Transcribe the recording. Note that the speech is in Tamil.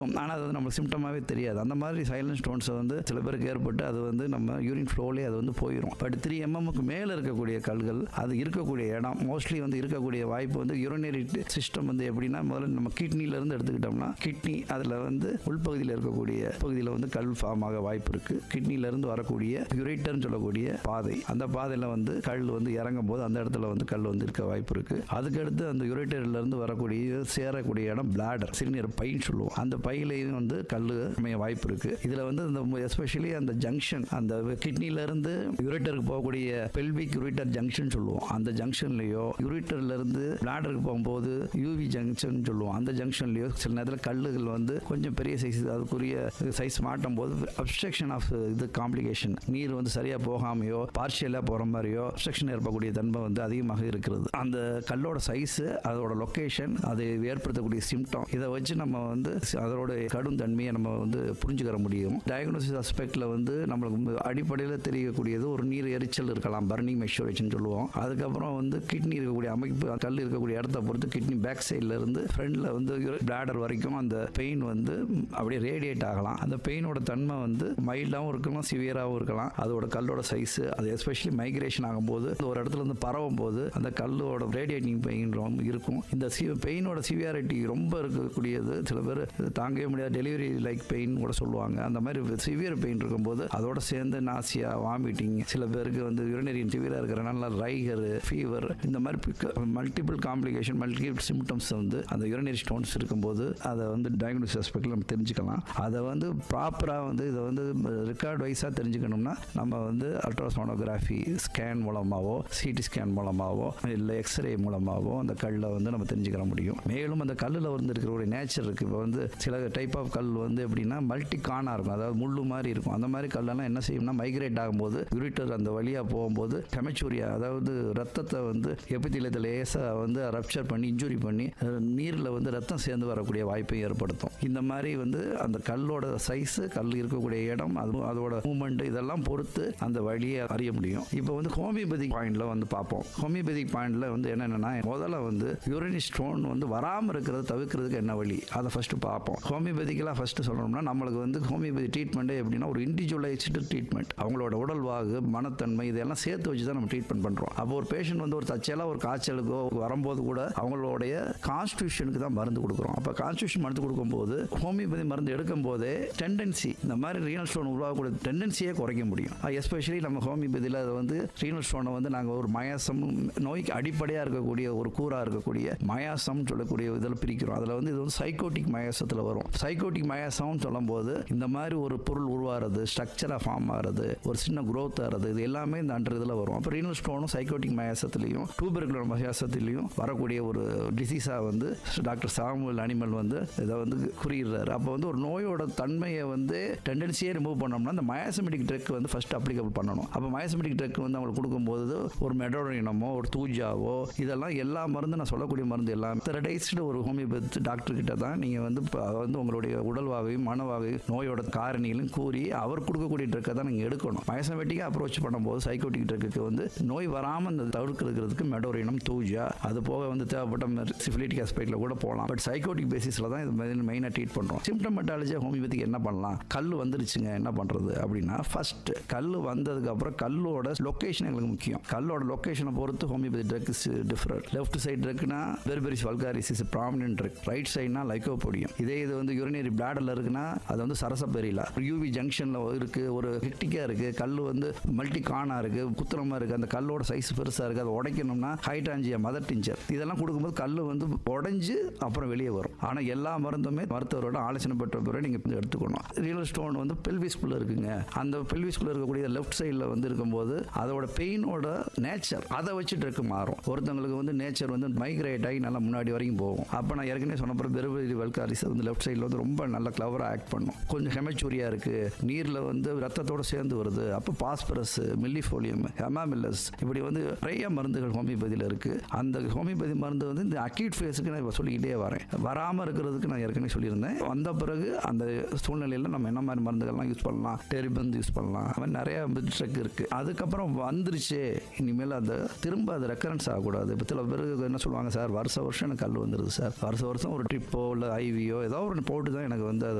ஆனால் அது வந்து நம்ம சிம்டமாகவே தெரியாது அந்த மாதிரி சைலண்ட் ஸ்டோன்ஸ் வந்து சில பேருக்கு ஏற்பட்டு அது வந்து நம்ம யூரின் ஃப்ளோலேயே அது வந்து போயிடும் பட் த்ரீ எம்எம்க்கு மேலே இருக்கக்கூடிய கல்கள் அது இருக்கக்கூடிய இடம் மோஸ்ட்லி வந்து இருக்கக்கூடிய வாய்ப்பு வந்து யூரினரி சிஸ்டம் வந்து எப்படின்னா முதல்ல நம்ம கிட்னிலேருந்து எடுத்துக்கிட்டோம்னா கிட்னி அதில் வந்து உள்பகுதியில் இருக்கக்கூடிய பகுதியில் வந்து கல் ஃபார்ம் ஆக வாய்ப்பு இருக்குது கிட்னிலேருந்து வரக்கூடிய யூரேட்டர்னு சொல்லக்கூடிய பாதை அந்த பாதையில் வந்து கல் வந்து இறங்கும் போது அந்த இடத்துல வந்து கல் வந்து இருக்க வாய்ப்பு இருக்குது அதுக்கடுத்து அந்த யூரேட்டர்லேருந்து வரக்கூடிய சேரக்கூடிய இடம் பிளாடர் சிறுநீர் பைன்னு சொல்லுவோம் அந்த பையிலையும் வந்து கல் அமைய வாய்ப்பு இருக்குது இதில் வந்து இந்த எஸ்பெஷலி அந்த ஜங்ஷன் அந்த கிட்னிலேருந்து யூரேட்டருக்கு போகக்கூடிய பெல்விக் யூரிட்டர் ஜங்ஷன் சொல்லுவோம் அந்த ஜங்ஷன்லேயோ யூரிட்டர்லேருந்து பிளாடருக்கு போகும்போது யூவி ஜங்ஷன் சொல்லுவோம் அந்த ஜங்ஷன்லேயோ சில நேரத்தில் கல்லுகள் வந்து கொஞ்சம் பெரிய சைஸ் அதுக்குரிய சைஸ் மாட்டும் போது அப்ஸ்ட்ரக்ஷன் ஆஃப் இது காம்ப்ளிகேஷன் நீர் வந்து சரியாக போகாமையோ பார்ஷியலாக போகிற மாதிரியோ அப்ஸ்ட்ரக்ஷன் ஏற்படக்கூடிய தன்மை வந்து அதிகமாக இருக்கிறது அந்த கல்லோட சைஸு அதோட லொக்கேஷன் அது ஏற்படுத்தக்கூடிய சிம்டம் இதை வச்சு நம்ம வந்து அதோட கடும் தன்மையை நம்ம வந்து புரிஞ்சுக்கிற முடியும் டயக்னோசிஸ் அஸ்பெக்டில் வந்து நம்மளுக்கு அடிப்படையில் தெரியக்கூடியது ஒரு நீர் எரிச்சல் இருக்கலாம் பர்னிங் மெஷூரேஷன் சொல்லுவோம் அதுக்கப்புறம் வந்து கிட்னி இருக்கக்கூடிய அமைப்பு கல் இருக்கக்கூடிய இடத்த பொறுத்து கிட்னி பேக் சைடில் இருந்து ஃப்ரண்டில் வந்து பிளாடர் வரைக்கும் அந்த பெயின் வந்து அப்படியே ரேடியேட் ஆகலாம் அந்த பெயினோட தன்மை வந்து மைல்டாகவும் இருக்கலாம் சிவியராகவும் இருக்கலாம் அதோட கல்லோட சைஸு அது எஸ்பெஷலி மைக்ரேஷன் ஆகும்போது ஒரு இடத்துல இருந்து பரவும் போது அந்த கல்லோட ரேடியேட்டிங் பெயின் ரொம்ப இருக்கும் இந்த சி பெயினோட சிவியாரிட்டி ரொம்ப இருக்கக்கூடியது சில பேர் தாங்கவே முடியாது டெலிவரி லைக் பெயின் கூட சொல்லுவாங்க அந்த மாதிரி சிவியர் பெயின் இருக்கும்போது அதோட சேர்ந்து நாசியா வாமிட்டிங் சில பேருக்கு வந்து யூரினரியின் சிவியராக இருக்கிறனால ரைகர் ஃபீவர் இந்த மாதிரி மல்டிபிள் காம்ப்ளிகேஷன் மல்டிபிள் சிம்டம்ஸ் வந்து அந்த யூரினரி ஸ்டோன்ஸ் இருக்கும்போது அதை வந்து டயக்னோசிஸ் ஆஸ்பெக்டில் நம்ம தெரிஞ்சுக்கலாம் அதை வந்து ப்ராப்பராக வந்து இதை வந்து ரெக்கார்ட் வைஸாக தெரிஞ்சுக்கணும்னா நம்ம வந்து அல்ட்ராசோனோகிராஃபி ஸ்கேன் மூலமாகவோ சிடி ஸ்கேன் மூலமாகவோ இல்லை எக்ஸ்ரே மூலமாகவோ அந்த கல்லை வந்து நம்ம தெரிஞ்சுக்கிற முடியும் மேலும் அந்த கல்லில் வந்து இருக்கிற ஒரு நேச்சர் இருக்குது இப்போ வந்து சில டைப் ஆஃப் கல் வந்து எப்படின்னா மல்டி கானாக இருக்கும் அதாவது முள்ளு மாதிரி இருக்கும் அந்த மாதிரி கல்லெல்லாம் என்ன செய்யும்னா மைக்ரேட் ஆகும்போது யூரிட்டர் அந்த வழியாக போகும்போது ஹெமச்சூரியா அதாவது ரத்தத்தை வந்து எபித்திலத்தில் லேசாக வந்து ரப்சர் பண்ணி இன்ஜுரி பண்ணி நீரில் வந்து ரத்தம் சேர்ந்து வரக்கூடிய வாய்ப்பை ஏற்படுத்தும் இந்த மாதிரி வந்து அந்த கல்லோட சைஸு கல் இருக்கக்கூடிய இடம் அது அதோட மூமெண்ட் இதெல்லாம் பொறுத்து அந்த வழியை அறிய முடியும் இப்போ வந்து ஹோமியோபதிக் பாயிண்ட்ல வந்து பார்ப்போம் ஹோமியோபதிக் பாயிண்ட்ல வந்து என்னென்னா முதல்ல வந்து யூரினி ஸ்டோன் வந்து வராமல் இருக்கிறத தவிர்க்கிறதுக்கு என்ன வழி அதை ஃபர்ஸ்ட் பார்ப்போம் ஹோமியோபதிக்கெல்லாம் ஃபர்ஸ்ட் சொல்லணும்னா நம்மளுக்கு வந்து ஹோமியோபதி ட்ரீட்மெண்ட் எப்படின்னா ஒரு இண்டிவிஜுவலைஸ்டு ட்ரீட்மெண்ட் அவங்களோட உடல்வாகு மனத்தன்மை இதெல்லாம் சேர்த்து வச்சு தான் நம்ம ட்ரீட்மெண்ட் பண்ணுறோம் அப்போ ஒரு பேஷண்ட் வந்து ஒரு தச்சலாக ஒரு காய்ச்சலுக்கோ வரும்போது கூட அவங்களுடைய கான்ஸ்டியூஷனுக்கு தான் மருந்து கொடுக்குறோம் அப்போ கான்ஸ்டியூஷன் மருந்து கொடுக்கும்போது ஹோமியோபதி மருந்து எடுக்கும் போதே டெண்டன்சி இந்த மாதிரி ரீனல் ஸ்டோன் உருவாகக்கூடிய டெண்டன்சியே குறைக்க முடியும் எஸ்பெஷலி நம்ம ஹோமியோபதியில் அது வந்து ரீனல் ஸ்டோனை வந்து நாங்கள் ஒரு மயாசம் நோய்க்கு அடிப்படையாக இருக்கக்கூடிய ஒரு கூறாக இருக்கக்கூடிய மயாசம் சொல்லக்கூடிய இதில் பிரிக்கிறோம் அதில் வந்து இது வந்து சைக்கோட்டிக் மயாசத்தில் வரும் சைக்கோட்டிக் மயாசம்னு சொல்லும்போது இந்த மாதிரி ஒரு பொருள் உருவாகிறது ஸ்ட்ரக்சராக ஃபார்ம் ஆகிறது ஒரு சின்ன growth ஆகிறது இது எல்லாமே இந்த அண்டர் இதில் வரும் அப்போ ரீனல் ஸ்டோனும் சைக்கோட்டிக் மயாசத்துலேயும் டூபர்குலர் மயாசத்துலேயும் வரக்கூடிய ஒரு டிசீஸாக வந்து டாக்டர் சாமுவல் அனிமல் வந்து இதை வந்து குறியிடுறாரு அப்போ வந்து ஒரு நோயோட தன்மையை வந்து டெண்டன்சியே ரிமூவ் பண்ணோம்னா அந்த மயாசமெட்டிக் ட்ரக் வந்து ஃபர்ஸ்ட் அப்ளிகபிள் பண்ணணும் அப்போ மயாசமெட்டிக் ட்ரக் வந்து அவங்களுக்கு கொடுக்கும்போது ஒரு மெடோரினமோ ஒரு தூஜாவோ இதெல்லாம் எல்லா மருந்து நான் சொல்லக்கூடிய மருந்து எல்லாம் தெரடைஸ்டு ஒரு ஹோமியோபதி டாக்டர் கிட்ட தான் நீங்கள் வந்து இப்போ வந்து உங்களுடைய உடல்வாகையும் மனவாகையும் நோயோட காரணிகளையும் கூறி அவர் கொடுக்கக்கூடிய ட்ரக்கை தான் நீங்கள் எடுக்கணும் மயசமெட்டிக்காக அப்ரோச் பண்ணும்போது சைக்கோட்டிக் ட்ரக்குக்கு வந்து நோய் வராமல் இந்த தவிர்க்கிறதுக்கு மெடோரினம் தூஜா அது போக வந்து தேவைப்பட்ட சிஃபிலிட்டிக் ஆஸ்பெக்டில் கூட போகலாம் பட் சைக்கோட்டிக் பேசிஸில் தான் இது மெயினாக ட்ரீட் பண்ணுறோம் சிம்டமெட்டாலஜி ஹோமியோபதிக்கு என்ன பண்ணலாம் கல் வந்துருச்சுங்க என்ன பண்ணுறது அப்படின்னா ஃபர்ஸ்ட் கல் வந்ததுக்கப்புறம் கல்லோட லொக்கேஷன் எங்களுக்கு முக்கியம் கல்லோட லொக்கேஷனை பொறுத்து homeopathy drug is different left side ட்ரக்னா Berberis vulgaris is prominent drug right சைட்னா லைக்கோபோடியம் இதே இது வந்து யூரினரி பிளாடரில் இருக்குன்னா அது வந்து சரசப்பெரியில யூவி ஜங்ஷனில் இருக்கு ஒரு ஹெக்டிக்காக இருக்கு கல் வந்து மல்டி கானா இருக்கு குத்துரமா இருக்கு அந்த கல்லோட சைஸ் பெருசாக இருக்கு அதை உடைக்கணும்னா ஹைட்ராஞ்சியா மதர் டிஞ்சர் இதெல்லாம் கொடுக்கும்போது கல் வந்து உடைஞ்சு அப்புறம் வெளியே வரும் ஆனால் எல்லா மருந்துமே மருத்துவரோட ஆலோசனை பெற்ற பிறகு நீங்கள் எடுத்துக்கணும் ரியல் ஸ்டோன் வந்து பெல்விஸ்குள்ள இருக்குங்க அந்த பெல்விஸ்குள்ள இருக்கக்கூடிய லெஃப்ட் சைடில் வந்து இருக்கும்போது அதோட பெயினோட நேச்சர் அதை வச்சு ட்ரக் மாறும் ஒருத்தவங்களுக்கு வந்து நேச்சர் வந்து மைக்ரேட் ஆகி நல்லா முன்னாடி வரைக்கும் போகும் அப்போ நான் ஏற்கனவே சொன்ன பிறகு பெருவெளி வல்காரிஸ் வந்து லெஃப்ட் சைடில் வந்து ரொம்ப நல்ல கிளவராக ஆக்ட் பண்ணும் கொஞ்சம் ஹெமச்சூரியா இருக்கு நீரில் வந்து ரத்தத்தோட சேர்ந்து வருது அப்போ பாஸ்பரஸ் மில்லிஃபோலியம் ஹெமாமில்லஸ் இப்படி வந்து நிறைய மருந்துகள் ஹோமியோபதியில் இருக்கு அந்த ஹோமியோபதி மருந்து வந்து இந்த அக்யூட் ஃபேஸுக்கு நான் இப்போ சொல்லிக்கிட்டே வரேன் வராமல் இருக்கிறதுக்கு நான் ஏற்கனவே சொல்லியிருந்தேன் வந்த பிறகு அந்த சூழ்நிலையில் நம்ம என்ன மாதிரி மருந்துகள்லாம் யூஸ் பண்ணலாம் டெரிபந்து யூஸ் பண்ணலாம் அது மாதிரி நிறைய ட்ரக் இருக்கு அதுக்கப்புறம் வந்துருச்சு இனிமேல் அந்த திரும்ப அது ரெக்கரன்ஸ் ஆகக்கூடாது இப்போ சில பேருக்கு என்ன சொல்லுவாங்க சார் வருஷ வருஷம் எனக்கு கல் வந்துருது சார் வருஷ வருஷம் ஒரு ட்ரிப்போ இல்லை ஐவியோ ஏதோ ஒரு குளோரின் போட்டு தான் எனக்கு வந்து அது